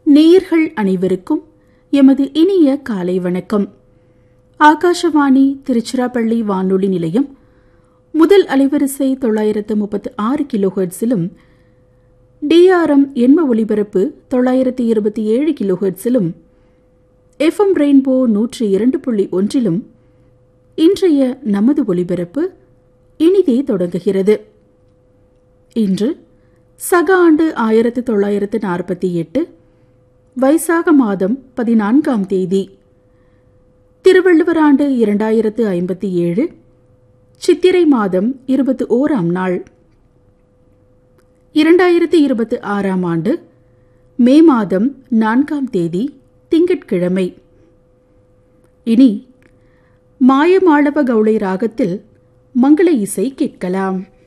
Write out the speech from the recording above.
நேயர்கள் அனைவருக்கும் எமது இனிய காலை வணக்கம் ஆகாஷவாணி திருச்சிராப்பள்ளி வானொலி நிலையம் முதல் அலைவரிசை தொள்ளாயிரத்து முப்பத்து ஆறு கிலோஹெர்ட்ஸிலும் டிஆர்எம் எண்ம ஒலிபரப்பு தொள்ளாயிரத்து இருபத்தி ஏழு கிலோஹெர்ட்ஸிலும் எஃப்எம் ரெயின்போ நூற்றி இரண்டு புள்ளி ஒன்றிலும் இன்றைய நமது ஒலிபரப்பு இனிதே தொடங்குகிறது இன்று சக ஆண்டு ஆயிரத்து தொள்ளாயிரத்து நாற்பத்தி எட்டு வைசாக மாதம் பதினான்காம் தேதி திருவள்ளுவர் ஆண்டு இரண்டாயிரத்து ஐம்பத்தி ஏழு சித்திரை மாதம் இருபத்தி ஓராம் நாள் இரண்டாயிரத்து இருபத்தி ஆறாம் ஆண்டு மே மாதம் நான்காம் தேதி திங்கட்கிழமை இனி மாயமாளவ கவுளை ராகத்தில் மங்கள இசை கேட்கலாம்